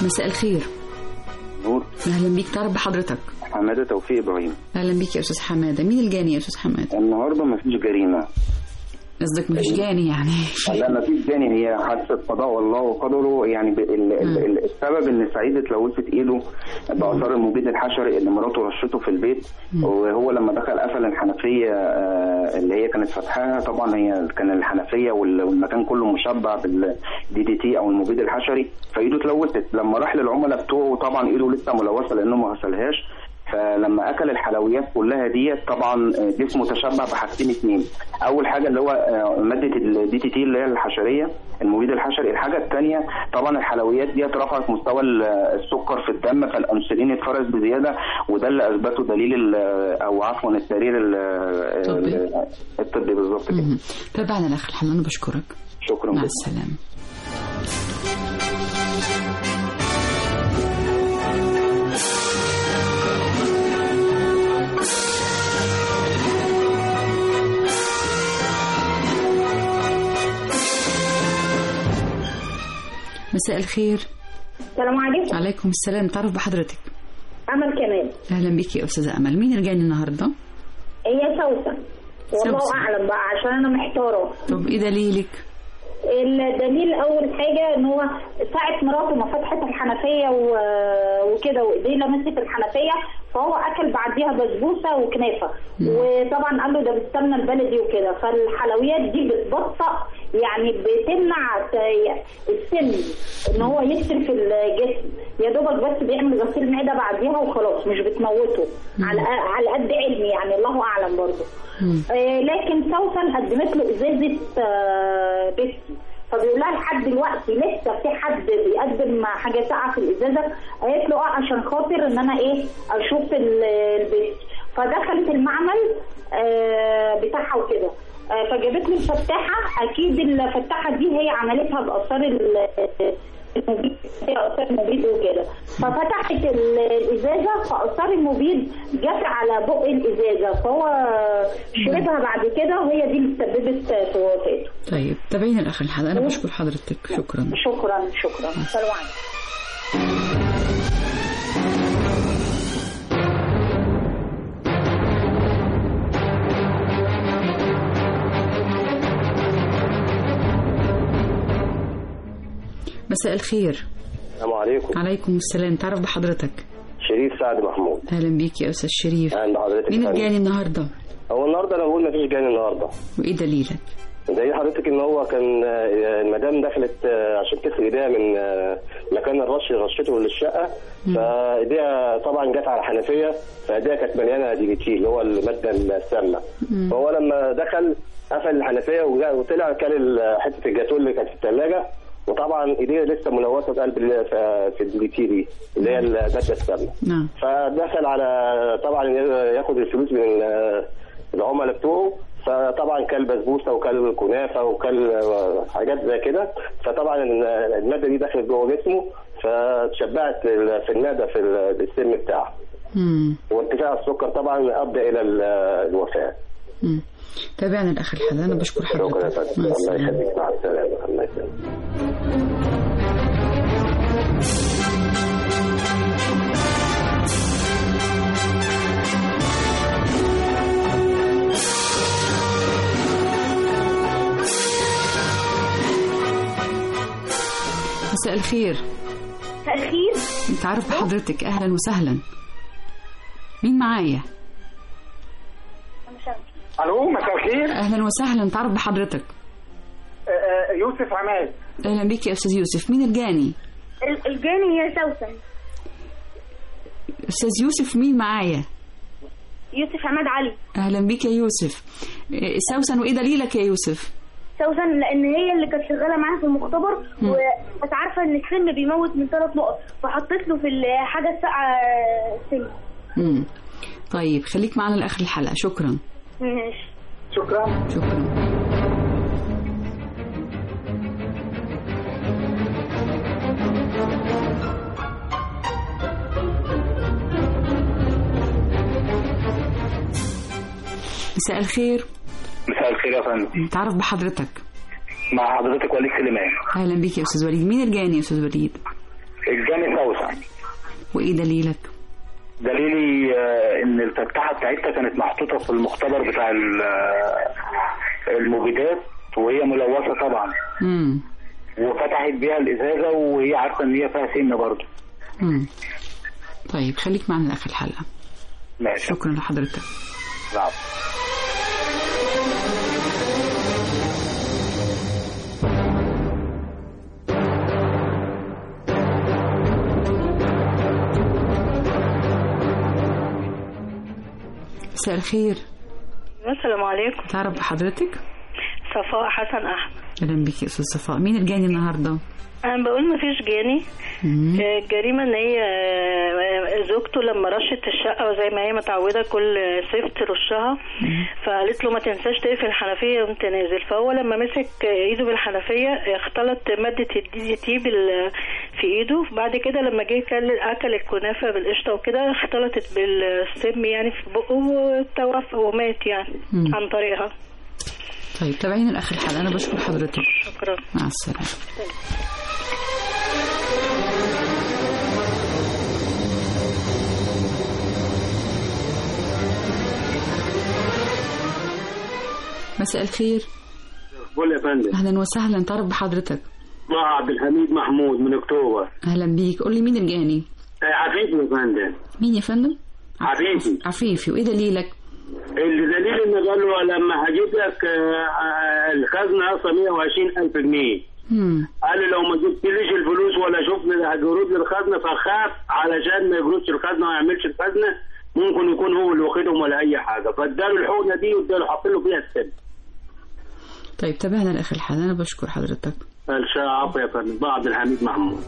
مساء الخير نور اهلا بيك تعرف بحضرتك حماده توفيق ابراهيم اهلا بيك يا استاذ حماده مين الجاني يا استاذ حماده النهارده مفيش جريمه قصدك مش جاني يعني لا مفيش جاني هي حادثه قضاء والله وقدره يعني ب- ال- ال- ال- السبب ان سعيد اتلوثت ايده باثار المبيد الحشري اللي مراته رشته في البيت وهو لما دخل قفل الحنفيه آه، اللي هي كانت فاتحاها طبعا هي كان الحنفيه وال- والمكان كله مشبع بالدي دي تي او المبيد الحشري فايده اتلوثت لما راح للعملاء بتوعه طبعا ايده لسه ملوثه لانه ما غسلهاش فلما اكل الحلويات كلها ديت طبعا جسمه تشبع بحاجتين اتنين اول حاجه اللي هو آه، ماده الدي تي تي اللي هي الحشريه المبيد الحشري الحاجه الثانيه طبعا الحلويات ديت رفعت مستوى ال- السكر في الدم فالانسولين اتفرز بزياده وده اللي اثبته دليل ال- او عفوا التقرير ال- ال- الطبي بالظبط كده مهم. تابعنا الاخ الحل انا بشكرك شكرا مع جدا. السلامه مساء الخير السلام عليكم عليكم السلام تعرف بحضرتك امل كمال اهلا بيك يا استاذه امل مين رجعني النهارده هي سوسن والله سوسن. اعلم بقى عشان انا محتاره طب ايه دليلك الدليل اول حاجه ان هو ساعه مراته ما فتحت الحنفيه و- وكده وايديه لمست الحنفيه فهو اكل بعديها بسبوسه وكنافه وطبعا قال له ده بالسمنه البلدي وكده فالحلويات دي بتبطأ يعني بتمنع ت- السم ان هو يكسر في الجسم يا دوبك بس بيعمل غسيل معده بعديها وخلاص مش بتموته على على قد علمي يعني الله اعلم برضه آه، لكن سوسن قدمت له ازازه آه، بيبسي فبيقول لها لحد دلوقتي لسه في حد بيقدم حاجه ساقعه في الازازه قالت له اه عشان خاطر ان انا ايه اشوف ال- البيبسي فدخلت المعمل آه، بتاعها وكده آه، فجابت له الفتاحه اكيد الفتاحه دي هي عملتها باثار ال- المبيد هي اثار المبيد وكده ففتحت ال- الازازه فاثار المبيد جت على بق الازازه فهو شربها بعد كده وهي دي اللي سببت في وفاته طيب تابعينا الاخر الحلقه انا بشكر حضرتك شكرا شكرا شكرا سلام عليكم مساء الخير السلام عليكم عليكم السلام تعرف بحضرتك شريف سعد محمود اهلا بيك يا استاذ شريف عند حضرتك مين يا فندم. الجاني النهارده هو النهارده انا بقول مفيش جاني النهارده وايه دليلك زي حضرتك ان هو كان آه، المدام دخلت آه، عشان تغسل ايديها من آه، مكان الرش اللي رشته للشقه فايديها طبعا جت على الحنفيه فايديها كانت مليانه دي بي تي اللي هو الماده السامه فهو لما دخل قفل الحنفيه وجا- وطلع كان ال- حته الجاتوه اللي كانت في الثلاجه وطبعا ايديه لسه ملوثه في قلب ال- في- في الدي تي دي اللي هي الماده السامه نعم فدخل على طبعا ياخد الفلوس من ال- العملاء بتوعه فطبعا كل بسبوسه وكل كنافه وكل حاجات زي كده فطبعا الماده دي دخلت جوه جسمه فتشبعت في المعده في السم بتاعه مم. وارتفاع السكر طبعا ادى الى ال- الوفاه مم. تابعنا الاخر الحلقه انا بشكر شكرا يا حضرتك فندم مع الله السلامه يخليك مع السلامه الله يسلمك مساء الخير تأخير انت عارف بحضرتك اهلا وسهلا مين معايا الو مساء الخير اهلا وسهلا تعرف بحضرتك آه، آه، يوسف عماد اهلا بيك يا استاذ يوسف مين الجاني ال- الجاني هي سوسن استاذ يوسف مين معايا يوسف عماد علي اهلا بيك يا يوسف إيه، سوسن وايه دليلك يا يوسف سوسن لان هي اللي كانت شغاله معاها في المختبر وكانت عارفه ان السم بيموت من ثلاث نقط فحطيت له في الحاجه الساقعه سم مم. طيب خليك معنا لاخر الحلقه شكرا ماشي شكرا شكرا مساء الخير مساء الخير يا فندم تعرف بحضرتك مع حضرتك وليد سليمان اهلا بيك يا استاذ وليد مين الجاني يا استاذ وليد الجاني وايه دليلك دليلي آه، ان الفتحه بتاعتها كانت محطوطه في المختبر بتاع ال- آه، المبيدات وهي ملوثه طبعا امم وفتحت بيها الازازه وهي عارفه ان هي فيها سم برضه امم طيب خليك معنا لاخر الحلقه ماشي شكرا لحضرتك نعم مساء الخير السلام عليكم تعرف بحضرتك صفاء حسن احمد اهلا بك يا استاذ صفاء مين الجاني النهارده انا بقول ما فيش جاني مم. آه، الجريمه ان هي آه، زوجته لما رشت الشقه وزي ما هي متعوده كل صيف ترشها فقالت له ما تنساش تقفل الحنفيه وانت نازل فهو لما مسك ايده بالحنفيه اختلط ماده الدي دي تي بال في ايده بعد كده لما جه كل اكل الكنافه بالقشطه وكده اختلطت بالسم يعني في بقه وتوفى ومات يعني مم. عن طريقها طيب تابعينا لاخر الحلقه انا بشكر حضرتك شكرا مع السلامه مساء الخير قول يا فندم اهلا وسهلا تعرف بحضرتك مع عبد الحميد محمود من اكتوبر اهلا بيك قول لي مين الجاني آه، عفيف يا فندم مين يا فندم عفيفي عفيفي وايه دليلك اللي دليل ان قال له لما هجيب لك آه، آه، الخزنه اصلا 120 الف جنيه مم. قال لي لو ما جبتليش الفلوس ولا شفنا هجرود الخزنه فخاف علشان ما يجرودش الخزنه وما يعملش الخزنه ممكن يكون هو اللي واخدهم ولا اي حاجه فاداله الحقنه دي واداله حاط له فيها السم طيب تابعنا لاخر الحلقه انا بشكر حضرتك الشعب يا فندم مع عبد الحميد محمود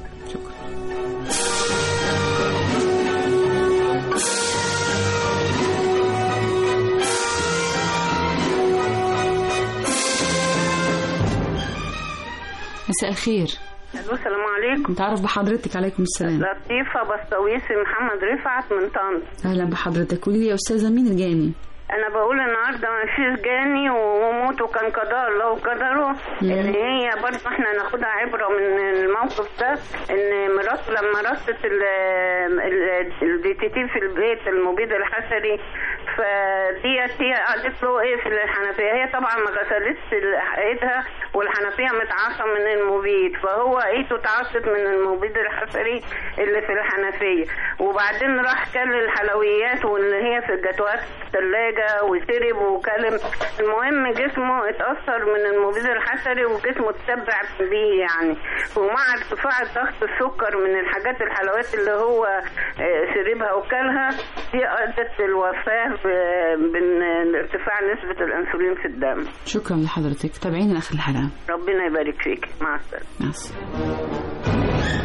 مساء الخير الو السلام عليكم تعرف بحضرتك عليكم السلام لطيفة بسطويسي محمد رفعت من طنطا اهلا بحضرتك قولي لي يا استاذه مين الجاني انا بقول النهارده ما فيش جاني وموته كان قضاء الله وقدره ان هي برضه احنا ناخدها عبره من الموقف ده ان مراته لما رصت الدي تي تي في البيت المبيد الحشري فديت هي قالت له ايه في الحنفيه هي طبعا ما غسلتش ايدها والحنفيه متعصه من المبيد فهو ايده اتعصت من المبيد الحشري اللي في الحنفيه وبعدين راح كل الحلويات واللي هي في الجاتوهات في الثلاجه وشرب وكلم المهم جسمه اتأثر من المبيد الحشري وجسمه اتبع بيه يعني ومع ارتفاع ضغط السكر من الحاجات الحلويات اللي هو آه، شربها وكلها دي أدت للوفاة ب- من ارتفاع نسبة الأنسولين في الدم شكرا لحضرتك تابعينا لاخر الحلقه ربنا يبارك فيك مع السلامة مع السلامه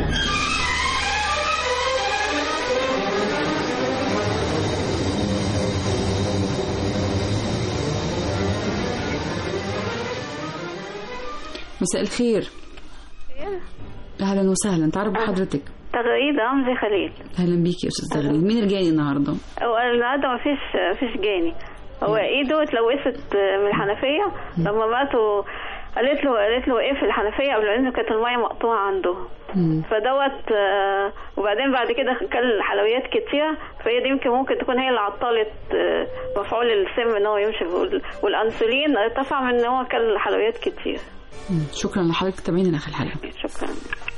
مساء الخير اهلا وسهلا تعرف بحضرتك تغريدة رمزي خليل اهلا بيك يا استاذ تغريد مين الجاني النهارده هو النهارده مفيش مفيش جاني هو ايده اتلوثت من الحنفيه لما مراته قالت له قالت له ايه في الحنفيه قبل لانه كانت الميه مقطوعه عنده فدوت آه، وبعدين بعد كده كل حلويات كتير فهي دي يمكن ممكن تكون هي اللي عطلت آه، مفعول السم ان هو يمشي وال- والانسولين ارتفع من ان هو كل حلويات كتير مم. شكرا لحضرتك تابعينا لاخر الحلقه شكرا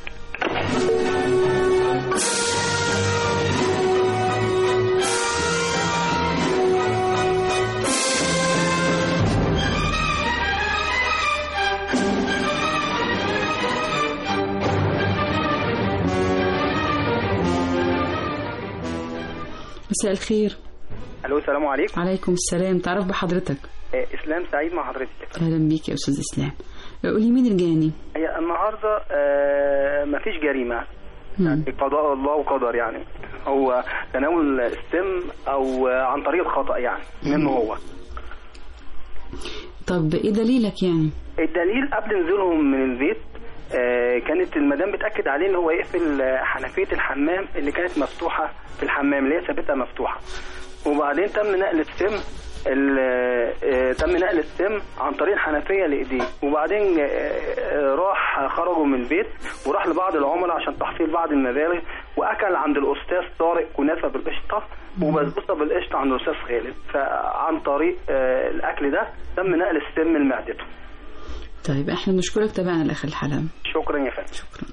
مساء الخير الو السلام عليكم عليكم السلام تعرف بحضرتك آه، اسلام سعيد مع حضرتك اهلا بيك يا استاذ اسلام قولي مين الجاني هي النهارده آه، مفيش جريمه مم. قضاء الله وقدر يعني هو تناول السم او آه، عن طريق الخطا يعني منه هو طب ايه دليلك يعني الدليل قبل نزولهم من البيت آه، كانت المدام بتاكد عليه ان هو يقفل آه، حنفيه الحمام اللي كانت مفتوحه في الحمام اللي هي ثابتها مفتوحه وبعدين تم نقل السم ال- آه، تم نقل السم عن طريق الحنفيه لايديه وبعدين آه، آه، راح خرجوا من البيت وراح لبعض العملاء عشان تحصيل بعض المبالغ واكل عند الاستاذ طارق كنافه بالقشطه وبسبوسه بالقشطه عند الاستاذ خالد فعن طريق آه، الاكل ده تم نقل السم لمعدته طيب احنا بنشكرك تابعنا لاخر الحلقه شكرا يا فندم شكرا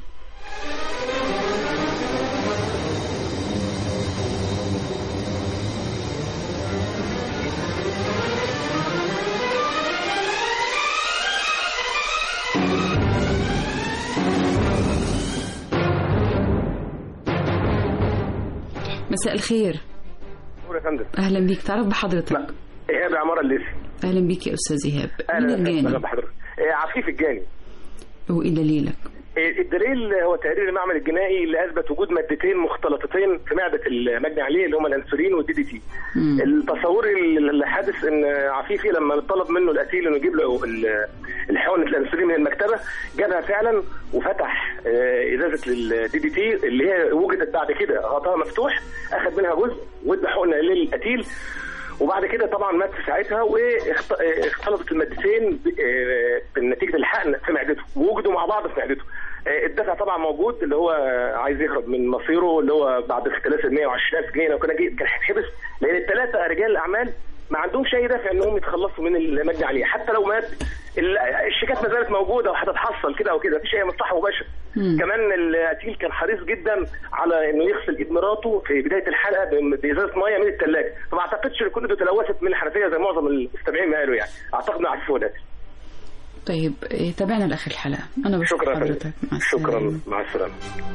مساء الخير يا فندم اهلا بيك تعرف بحضرتك ايهاب عماره الليثي اهلا بيك يا استاذ ايهاب مين اهلا الجاني وسهلا بحضرتك آه، عفيف الجاني وايه دليلك آه، الدليل هو تقرير المعمل الجنائي اللي اثبت وجود مادتين مختلطتين في معده المجني عليه اللي هما الانسولين والدي دي تي التصور اللي حادث ان عفيفي لما طلب منه القتيل انه يجيب له ال- الحقنه الانسولين من المكتبه جابها فعلا وفتح آه، ازازه الدي دي تي اللي هي وجدت بعد كده غطاها مفتوح اخذ منها جزء وادى حقنه للقتيل وبعد كده طبعا مات في ساعتها واختلطت المادتين ب- آه، بنتيجه الحقن في معدته ووجدوا مع بعض في معدته آه، الدفع طبعا موجود اللي هو عايز يهرب من مصيره اللي هو بعد اختلاس ال 120000 جنيه لو كان جه- كان هيتحبس لان الثلاثه رجال الاعمال ما عندهمش اي دافع انهم يتخلصوا من المجني عليه حتى لو مات ال- الشيكات ما زالت موجوده وهتتحصل كده او كده مفيش اي مصلحه مباشره كمان القتيل كان حريص جدا على انه يغسل ايد مراته في بدايه الحلقه ب- بازازه ميه من الثلاجه فما اعتقدش ان كل ده تلوثت من الحنفيه زي معظم المستمعين ما قالوا يعني اعتقد انه عفوا ده طيب إيه، تابعنا لاخر الحلقه انا بشكر شكرا يا فندم. حضرتك مع شكرا السلامة. مع السلامه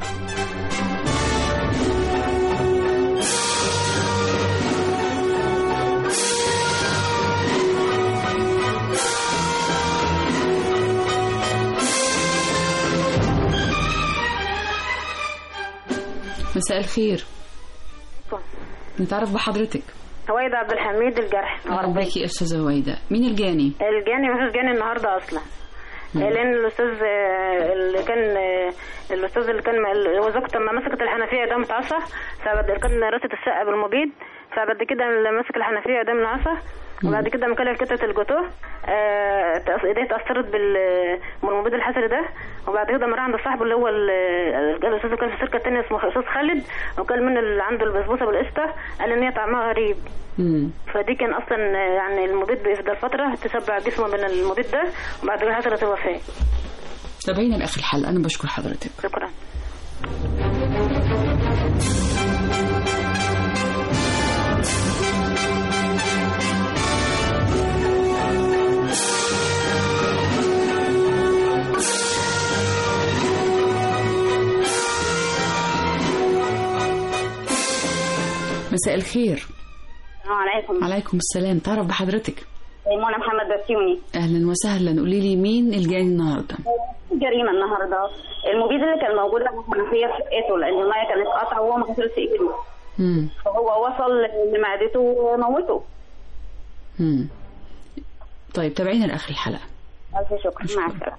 مساء الخير نتعرف بحضرتك هويدا عبد الحميد الجرح اهلا بيكي يا استاذه هويدا مين الجاني الجاني مفيش جاني النهارده اصلا لان الاستاذ آه، اللي كان آه، الاستاذ اللي كان هو زوجته لما مسكت الحنفيه ده متعصى فبعد كان رصت الشقه بالمبيد فبعد كده لما مسك الحنفيه ده من العصا وبعد كده لما كلف قطعه الجاتوه آه، تأس- ايديه اتاثرت بال- بالمبيد الحسري ده وبعد كده ما راح عند صاحبه اللي هو ال- ال- الاستاذ اللي كان في الشركه الثانيه اسمه استاذ خالد وكان من اللي عنده البسبوسه بالقشطه قال ان هي طعمها غريب مم. فدي كان اصلا يعني المبيد بيفضل فتره تشبع جسمه من المبيد ده وبعد كده حصلت الوفاه تابعينا لاخر الحلقه انا بشكر حضرتك شكرا مساء الخير السلام عليكم عليكم السلام تعرف بحضرتك منى محمد بسيوني اهلا وسهلا قولي لي مين الجاني النهارده جريمه النهارده المبيد اللي كان موجود على الحنفيه في شقته لان الميه كانت قطع وهو ما غسلش ايده مم. فهو وصل لمعدته وموته مم. طيب تابعينا لاخر الحلقه الف شكر مع السلامه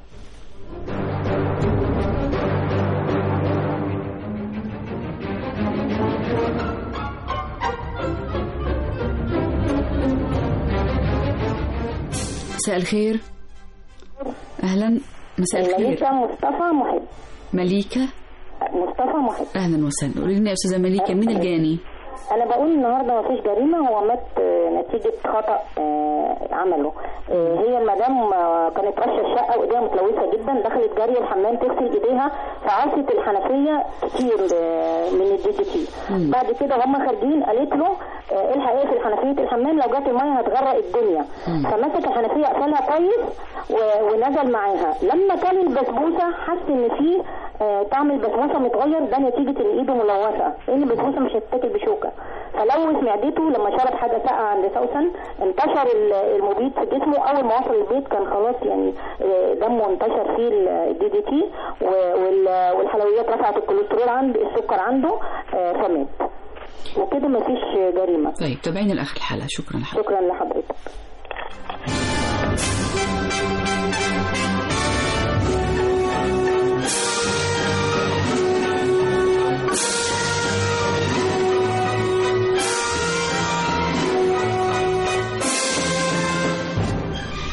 مساء الخير اهلا مساء الخير مليكة مصطفى محب مليكه مصطفى محب اهلا وسهلا قولي لنا يا استاذه مليكه مين الجاني انا بقول النهارده مفيش جريمه هو مات آه، نتيجه خطا آه، عمله آه، هي المدام آه، كانت رشه الشقه وايديها متلوثه جدا دخلت جري الحمام تغسل ايديها فعصت الحنفيه كتير آه، من الدي دي تي بعد كده هم خارجين قالت له آه، الحق اقفل حنفيه الحمام لو جت الميه هتغرق الدنيا فمسك الحنفيه قفلها كويس و- ونزل معاها لما كان البسبوسه حس ان في آه، طعم البسبوسه متغير ده نتيجه ان ايده ملوثه لان البسبوسه مش هتتاكل بشوكه فلوث معدته لما شرب حاجه ساقعه عند سوسن انتشر ال- المبيد في جسمه اول ما وصل البيت كان خلاص يعني آه، دمه انتشر فيه الدي دي تي والحلويات رفعت الكوليسترول عند السكر عنده آه، فمات وكده مفيش جريمه طيب تابعينا لاخر الحلقه شكرا لحضرتك شكرا لحضرتك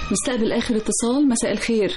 نستقبل آخر اتصال مساء الخير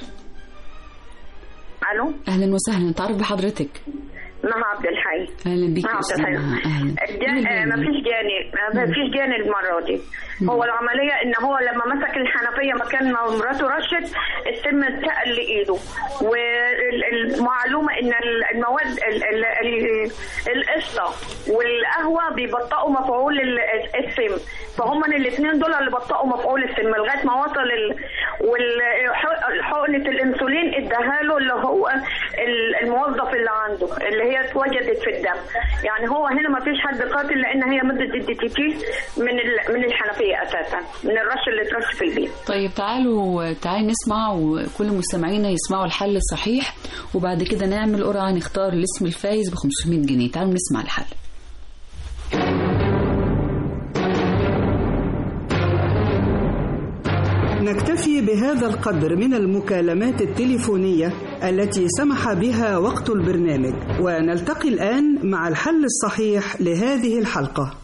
الو أهلا وسهلا نتعرف بحضرتك مها عبد الحي أهلا بك مها عبد أستاذة الحي مها. أهلا الجا- آه، ما فيش جاني ما فيش جاني المره دي هو العمليه ان هو لما مسك الحنفيه مكان ما مراته رشت السم اتقل لايده والمعلومه ان ال- المواد ال- ال- ال- القشطه والقهوه بيبطئوا مفعول ال- السم فهم الاثنين دول اللي بطئوا مفعول السم لغايه ما وصل ال... وحقنه الانسولين اداها له اللي هو ال- الموظف اللي عنده اللي هي اتوجدت في الدم يعني هو هنا ما فيش حد قاتل لان هي ماده الدي تي تي من ال... من الحنفيه اساسا من الرش اللي اترش في البيت طيب تعالوا تعالوا نسمع وكل مستمعينا يسمعوا الحل الصحيح وبعد كده نعمل قرعة نختار الاسم الفايز ب 500 جنيه تعالوا نسمع الحل نكتفي بهذا القدر من المكالمات التليفونية التي سمح بها وقت البرنامج ونلتقي الآن مع الحل الصحيح لهذه الحلقة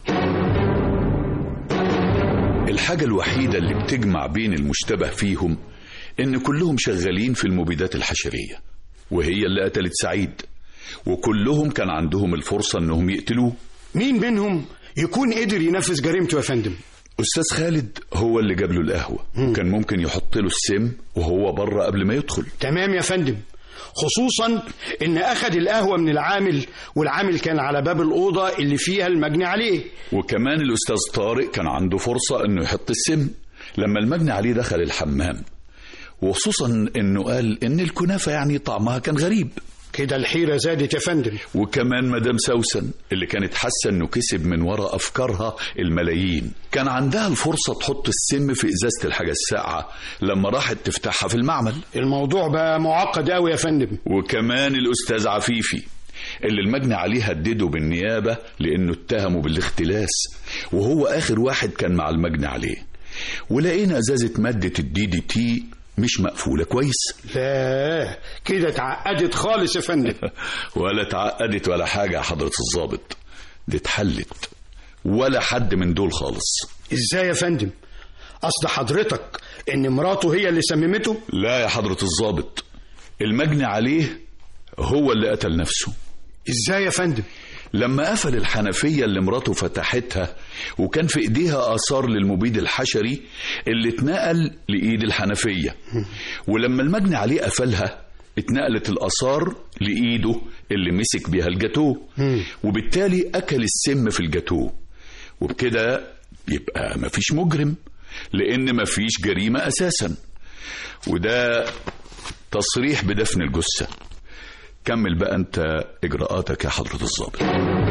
الحاجة الوحيدة اللي بتجمع بين المشتبه فيهم إن كلهم شغالين في المبيدات الحشرية وهي اللي قتلت سعيد وكلهم كان عندهم الفرصة إنهم يقتلوه مين منهم يكون قدر ينفذ جريمته يا فندم أستاذ خالد هو اللي جاب له القهوة وكان ممكن يحط له السم وهو بره قبل ما يدخل تمام يا فندم خصوصا ان اخذ القهوه من العامل والعامل كان على باب الاوضه اللي فيها المجني عليه وكمان الأستاذ طارق كان عنده فرصة إنه يحط السم لما المجني عليه دخل الحمام وخصوصا إنه قال إن الكنافة يعني طعمها كان غريب كده الحيرة زادت يا فندم وكمان مدام سوسن اللي كانت حاسة إنه كسب من وراء أفكارها الملايين كان عندها الفرصة تحط السم في إزازة الحاجة الساقعة لما راحت تفتحها في المعمل الموضوع بقى معقد قوي يا فندم وكمان الأستاذ عفيفي اللي المجني عليه هدده بالنيابة لأنه اتهمه بالاختلاس وهو آخر واحد كان مع المجني عليه ولقينا إزازة مادة الدي دي تي مش مقفولة كويس لا كده اتعقدت خالص يا فندم ولا اتعقدت ولا حاجة يا حضرة الضابط دي اتحلت ولا حد من دول خالص ازاي يا فندم اصل حضرتك ان مراته هي اللي سممته لا يا حضرة الضابط المجني عليه هو اللي قتل نفسه ازاي يا فندم لما قفل الحنفية اللي مراته فتحتها وكان في ايديها آثار للمبيد الحشري اللي اتنقل لإيد الحنفية ولما المجني عليه قفلها اتنقلت الآثار لإيده اللي مسك بيها الجاتوه وبالتالي أكل السم في الجاتوه وبكده يبقى مفيش مجرم لأن مفيش جريمة أساسا وده تصريح بدفن الجثة كمل بقى أنت إجراءاتك يا حضرة الضابط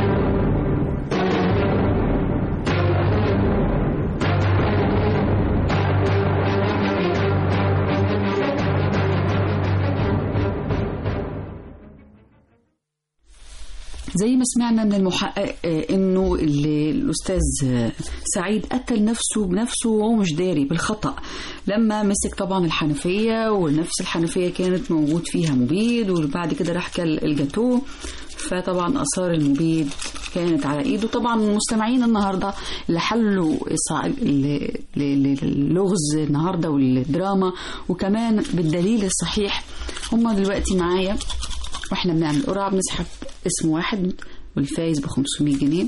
زي ما سمعنا من المحقق آه، انه ال- الاستاذ آه، سعيد قتل نفسه بنفسه وهو مش داري بالخطا لما مسك طبعا الحنفيه ونفس الحنفيه كانت موجود فيها مبيد وبعد كده راح كل الجاتوه فطبعا اثار المبيد كانت على ايده طبعا المستمعين النهارده اللي حلوا إصع- ال- ال- اللغز النهارده والدراما وكمان بالدليل الصحيح هم دلوقتي معايا واحنا بنعمل قرعه بنسحب اسم واحد والفايز ب 500 جنيه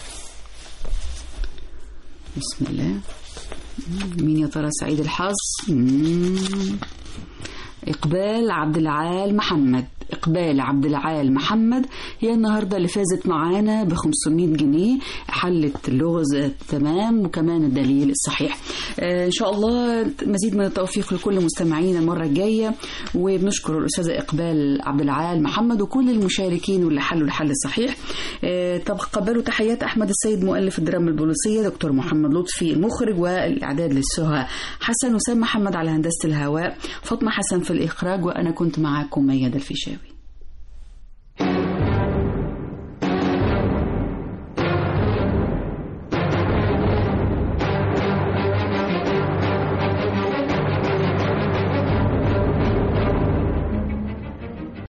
بسم الله مين يا ترى سعيد الحظ مم. إقبال عبد العال محمد إقبال عبد العال محمد هي النهاردة اللي فازت معانا ب 500 جنيه حلت اللغز تمام وكمان الدليل الصحيح آه إن شاء الله مزيد من التوفيق لكل مستمعينا المرة الجاية وبنشكر الأستاذة إقبال عبد العال محمد وكل المشاركين واللي حلوا الحل الصحيح آه طب قبلوا تحيات أحمد السيد مؤلف الدراما البوليسية دكتور محمد لطفي المخرج والإعداد للسهى حسن وسام محمد على هندسة الهواء فاطمة حسن في الإخراج وأنا كنت معاكم ميادة الفيشاوي